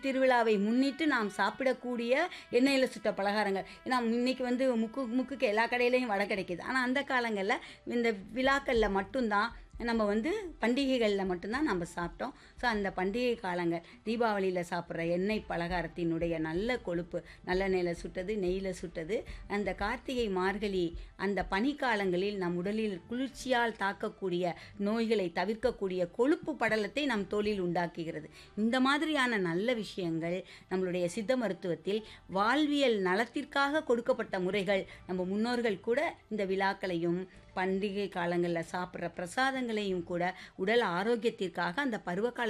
திருவிழாவை முன்னிட்டு நாம் சாப்பிடக்கூடிய எண்ணெயில் சுட்ட பலகாரங்கள் ஏன்னா இன்னைக்கு வந்து முக்கு முக்குக்கு எல்லா கடையிலையும் வடை கிடைக்கிது ஆனால் அந்த காலங்களில் இந்த விழாக்களில் மட்டும்தான் நம்ம வந்து பண்டிகைகளில் மட்டும்தான் நம்ம சாப்பிட்டோம் ஸோ அந்த பண்டிகை காலங்கள் தீபாவளியில் சாப்பிட்ற எண்ணெய் பலகாரத்தினுடைய நல்ல கொழுப்பு நல்லெண்ணெயில் சுட்டது நெய்யில் சுட்டது அந்த கார்த்திகை மார்கழி அந்த பனிக்காலங்களில் நம் உடலில் குளிர்ச்சியால் தாக்கக்கூடிய நோய்களை தவிர்க்கக்கூடிய கொழுப்பு படலத்தை நம் தோலில் உண்டாக்குகிறது இந்த மாதிரியான நல்ல விஷயங்கள் நம்மளுடைய சித்த மருத்துவத்தில் வாழ்வியல் நலத்திற்காக கொடுக்கப்பட்ட முறைகள் நம்ம முன்னோர்கள் கூட இந்த விழாக்களையும் பண்டிகை காலங்களில் சாப்பிட்ற பிரசாதங்களையும் கூட உடல் ஆரோக்கியத்திற்காக அந்த பருவகால